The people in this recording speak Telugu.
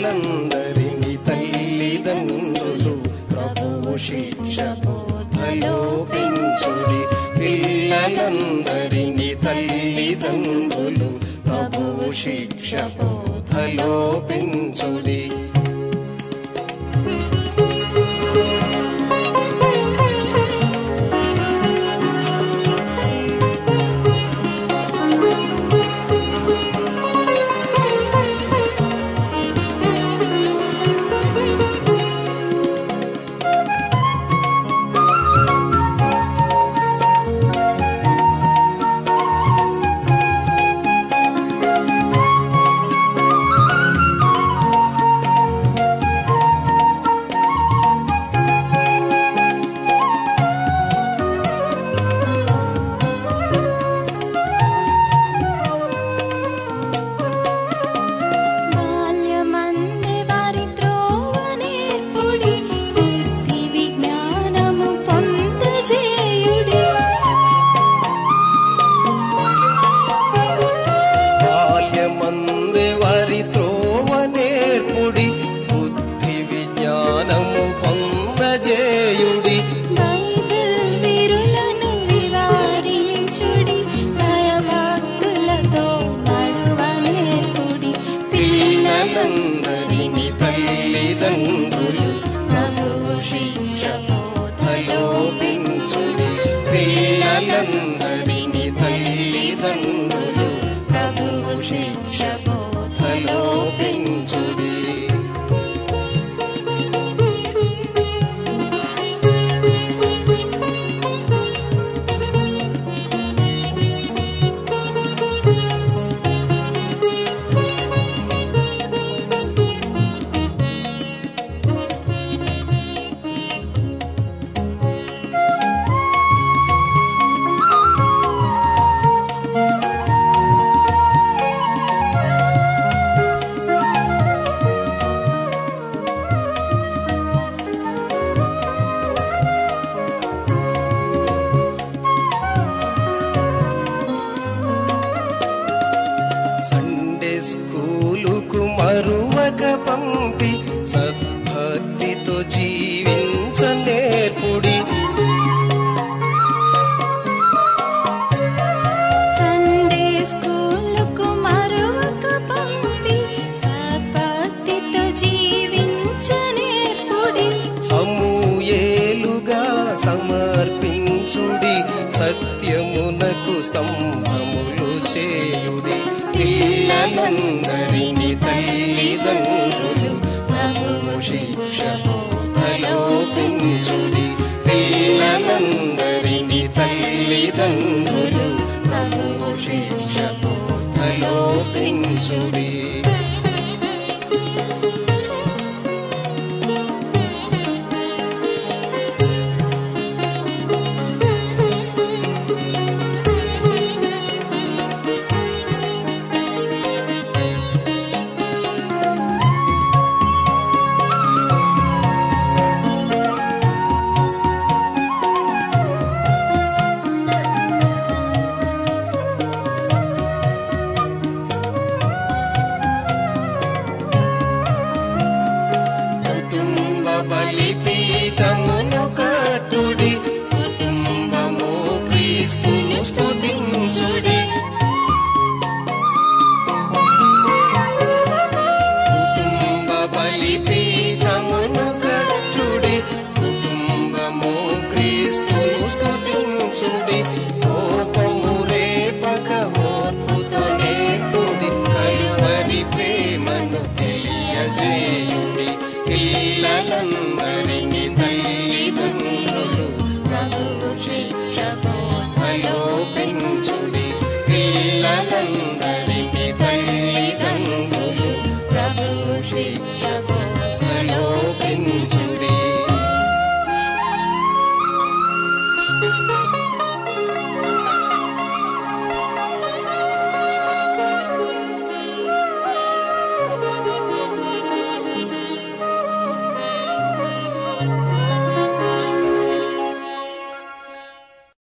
పిల్లలందరిని తల్లిదండ్రులు ప్రభువు శిక్ష బోధలో పెంచుడి పిల్లలందరిని తల్లిదండ్రులు ప్రభువు శిక్ష బోధలో పెంచుడి బాల్యమందే వారి త్రోవ నేర్పుడి బుద్ధి విజ్ఞానము పొందజేయుడి బాల్యమందే వారి త్రోవ నేర్పుడి బుద్ధి విజ్ఞానము పొందజేయుడి బైబిల్ విరులను వివారించుడి భయభక్తులతో నడువ నేర్పుడి పిల్లలందరిని తల్లిదండ్రులు ప్రభువు శిక్ష బోధలో పెంచుడి పిల్లలందరిని తల్లిదండ్రులు ప్రభువు శిక్ష బోధలో పెంచుడి సండే స్కూలుకు మరువక పంపి సద్భక్తితో జీవించ నేర్పుడి సండే స్కూలుకు మరొక పంపి సద్భక్తితో జీవించ నేర్పుడి సమూయేలుగా సమర్పించుడి సత్యమునకు స్తంభములు చేయుడి పిల్లలందరిని తల్లిదండ్రులు ప్రభువు శిక్ష బోధలో పెంచుడి పిల్లలందరిని తల్లిదండ్రులు ప్రభువు శిక్ష బోధలో పెంచుడి కుటుంబ బలిపీఠమును కట్టుడి కుటుంబము క్రీస్తును స్తుతించుడి కుటుంబ బలిపీఠమును కట్టుడి కుటుంబము క్రీస్తును స్తుతించుడి కోపము రేపక ఓర్పుతో నేర్పుడి కలువరి ప్రేమను తెలియజేయుడి పిల్లలందరి